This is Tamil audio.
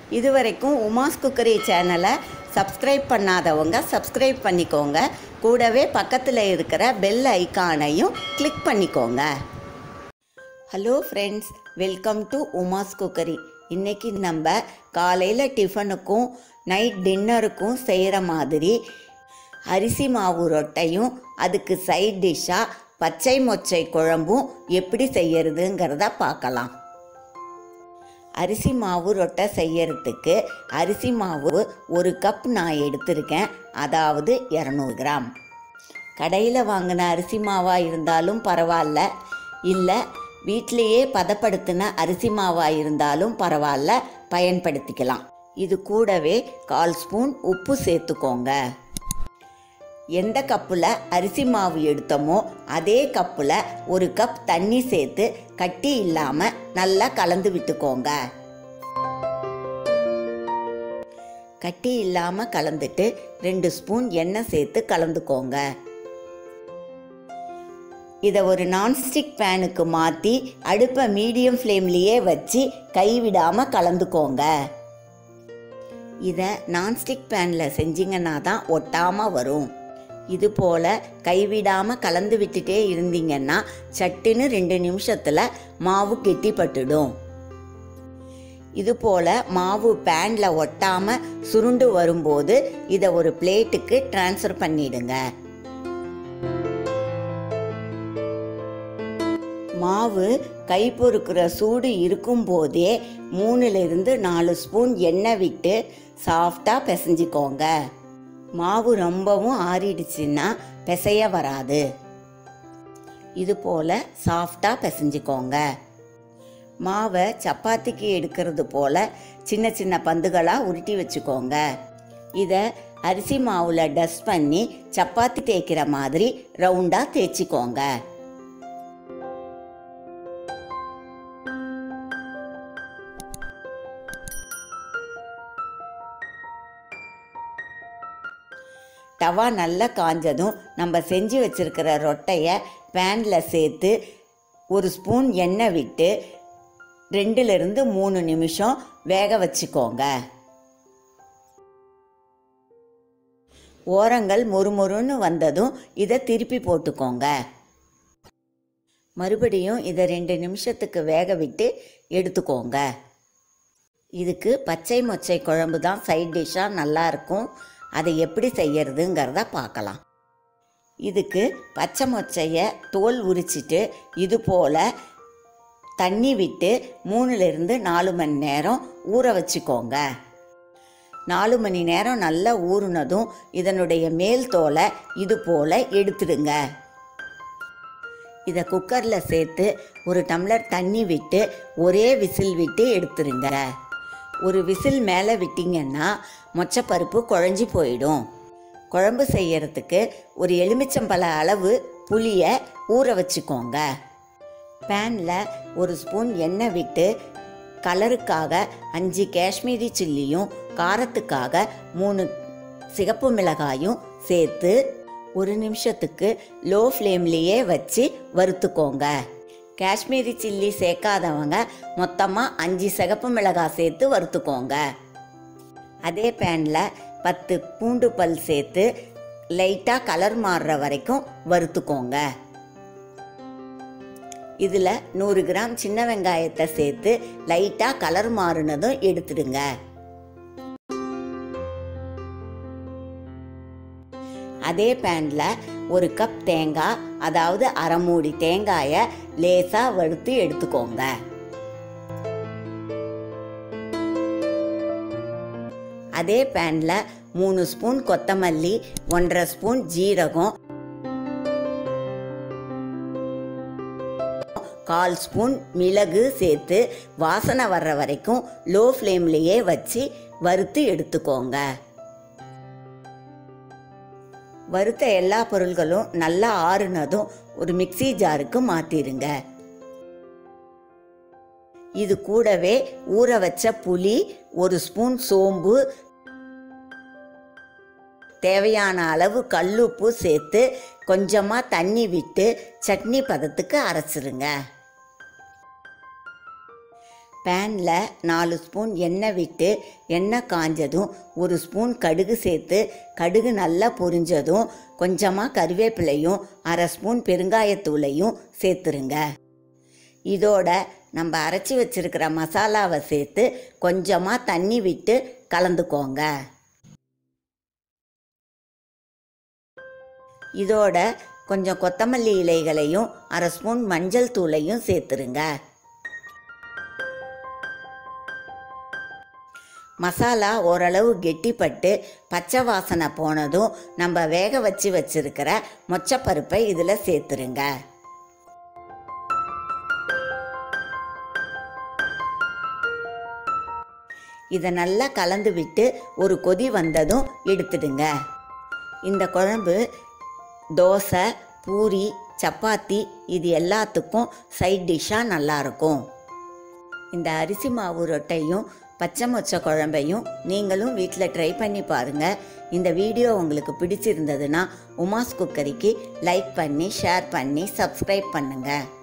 இதுவரைக்கும் உமாஸ் குக்கரி சேனலை சப்ஸ்கிரைப் பண்ணாதவங்க சப்ஸ்கிரைப் பண்ணிக்கோங்க கூடவே பக்கத்தில் இருக்கிற பெல் ஐகானையும் கிளிக் பண்ணிக்கோங்க hello friends welcome to Uma's cookery இன்னைக்கு நம்ம காலையில் டிஃபனுக்கும் நைட் டின்னருக்கும் செய்கிற மாதிரி அரிசி மாவு ரொட்டையும் அதுக்கு சைட் டிஷ்ஷாக பச்சை மொச்சை குழம்பும் எப்படி செய்யறதுங்கிறத பார்க்கலாம் அரிசி மாவு ரொட்டை செய்யறதுக்கு அரிசி மாவு ஒரு கப் நான் எடுத்திருக்கேன் அதாவது இரநூறு கிராம் கடையில் வாங்கின அரிசி மாவாக இருந்தாலும் பரவாயில்ல இல்லை வீட்டிலேயே பதப்படுத்தின அரிசி மாவாக இருந்தாலும் பரவாயில்ல பயன்படுத்திக்கலாம் இது கூடவே கால் ஸ்பூன் உப்பு சேர்த்துக்கோங்க எந்த கப்பில் அரிசி மாவு எடுத்தோமோ அதே கப்பில் ஒரு கப் தண்ணி சேர்த்து கட்டி இல்லாமல் நல்லா கலந்து விட்டுக்கோங்க கட்டி இல்லாமல் கலந்துட்டு ரெண்டு ஸ்பூன் எண்ணெய் சேர்த்து கலந்துக்கோங்க இதை ஒரு நான்ஸ்டிக் பேனுக்கு மாற்றி அடுப்பை மீடியம் ஃப்ளேம்லேயே வச்சு கைவிடாமல் கலந்துக்கோங்க இதை நான்ஸ்டிக் பேனில் செஞ்சிங்கன்னா தான் ஒட்டாமல் வரும் இது போல் கைவிடாமல் கலந்து விட்டுட்டே இருந்தீங்கன்னா சட்டுன்னு ரெண்டு நிமிஷத்தில் மாவு கெட்டிப்பட்டுடும் இது போல் மாவு பேனில் ஒட்டாமல் சுருண்டு வரும்போது இதை ஒரு பிளேட்டுக்கு ட்ரான்ஸ்ஃபர் பண்ணிடுங்க மாவு கை பொறுக்கிற சூடு இருக்கும்போதே மூணுலேருந்து நாலு ஸ்பூன் எண்ணெய் விட்டு சாஃப்டாக பிசைஞ்சிக்கோங்க மாவு ரொம்பவும் ஆறிடுச்சுன்னா பிசைய வராது இது போல் சாஃப்டாக பிசைஞ்சிக்கோங்க மாவை சப்பாத்திக்கு எடுக்கிறது போல் சின்ன சின்ன பந்துகளாக உருட்டி வச்சுக்கோங்க இதை அரிசி மாவில் டஸ்ட் பண்ணி சப்பாத்தி தேய்க்கிற மாதிரி ரவுண்டாக தேய்ச்சிக்கோங்க தவா நல்லா காஞ்சதும் நம்ம செஞ்சு வச்சுருக்கிற ரொட்டையை பேனில் சேர்த்து ஒரு ஸ்பூன் எண்ணெய் விட்டு ரெண்டுலேருந்து மூணு நிமிஷம் வேக வச்சுக்கோங்க ஓரங்கள் மொறுமொறுன்னு வந்ததும் இதை திருப்பி போட்டுக்கோங்க மறுபடியும் இதை ரெண்டு நிமிஷத்துக்கு வேக விட்டு எடுத்துக்கோங்க இதுக்கு பச்சை மொச்சை குழம்பு தான் சைட் டிஷ்ஷாக நல்லாயிருக்கும் அதை எப்படி செய்யறதுங்கிறத பார்க்கலாம் இதுக்கு பச்சை மொச்சையை தோல் உரிச்சிட்டு இது போல் தண்ணி விட்டு மூணுலேருந்து நாலு மணி நேரம் ஊற வச்சுக்கோங்க நாலு மணி நேரம் நல்லா ஊறுனதும் இதனுடைய மேல் தோலை இது போல் எடுத்துடுங்க இதை குக்கரில் சேர்த்து ஒரு டம்ளர் தண்ணி விட்டு ஒரே விசில் விட்டு எடுத்துருங்க ஒரு விசில் மேலே விட்டிங்கன்னா மொச்சப்பருப்பு குழஞ்சி போயிடும் குழம்பு செய்யறதுக்கு ஒரு எலுமிச்சம்பழ அளவு புளியை ஊற வச்சுக்கோங்க பேனில் ஒரு ஸ்பூன் எண்ணெய் விட்டு கலருக்காக அஞ்சு காஷ்மீரி சில்லியும் காரத்துக்காக மூணு சிகப்பு மிளகாயும் சேர்த்து ஒரு நிமிஷத்துக்கு லோ ஃப்ளேம்லேயே வச்சு வறுத்துக்கோங்க காஷ்மீரி சில்லி சேர்க்காதவங்க மொத்தமாக அஞ்சு சிகப்பு மிளகாய் சேர்த்து வறுத்துக்கோங்க அதே பேனில் பத்து பூண்டு பல் சேர்த்து லைட்டாக கலர் மாறுற வரைக்கும் வறுத்துக்கோங்க இதில் நூறு கிராம் சின்ன வெங்காயத்தை சேர்த்து லைட்டாக கலர் மாறினதும் எடுத்துடுங்க அதே பேனில் ஒரு கப் தேங்காய் அதாவது அரை மூடி தேங்காயை லேசாக வறுத்து எடுத்துக்கோங்க அதே பேனில் மூணு ஸ்பூன் கொத்தமல்லி ஒன்றரை ஸ்பூன் ஜீரகம் கால் ஸ்பூன் மிளகு சேர்த்து வாசனை வர்ற வரைக்கும் லோ ஃப்ளேம்லேயே வச்சு வறுத்து எடுத்துக்கோங்க வறுத்த எல்லா பொருள்களும் நல்லா ஆறுனதும் ஒரு மிக்சி ஜாருக்கு மாற்றிடுங்க இது கூடவே ஊற வச்ச புளி ஒரு ஸ்பூன் சோம்பு தேவையான அளவு கல்லுப்பு சேர்த்து கொஞ்சமாக தண்ணி விட்டு சட்னி பதத்துக்கு அரைச்சிருங்க பேனில் நாலு ஸ்பூன் எண்ணெய் விட்டு எண்ணெய் காஞ்சதும் ஒரு ஸ்பூன் கடுகு சேர்த்து கடுகு நல்லா பொரிஞ்சதும் கொஞ்சமாக கருவேப்பிலையும் அரை ஸ்பூன் பெருங்காயத்தூளையும் சேர்த்துருங்க இதோட நம்ம அரைச்சி வச்சிருக்கிற மசாலாவை சேர்த்து கொஞ்சமாக தண்ணி விட்டு கலந்துக்கோங்க இதோட கொஞ்சம் கொத்தமல்லி இலைகளையும் அரை ஸ்பூன் மஞ்சள் தூளையும் சேர்த்துருங்க மசாலா ஓரளவு கெட்டிப்பட்டு பச்சை வாசனை போனதும் நம்ம வேக வச்சு வச்சிருக்கிற மொச்சப்பருப்பை இதில் சேர்த்துருங்க இதை நல்லா கலந்து விட்டு ஒரு கொதி வந்ததும் எடுத்துடுங்க இந்த குழம்பு தோசை பூரி சப்பாத்தி இது எல்லாத்துக்கும் சைட் டிஷ்ஷாக நல்லாயிருக்கும் இந்த அரிசி மாவு ரொட்டையும் பச்சை மொச்சை குழம்பையும் நீங்களும் வீட்டில் ட்ரை பண்ணி பாருங்கள் இந்த வீடியோ உங்களுக்கு பிடிச்சிருந்ததுன்னா உமாஸ் குக்கரிக்கு லைக் பண்ணி ஷேர் பண்ணி சப்ஸ்கிரைப் பண்ணுங்கள்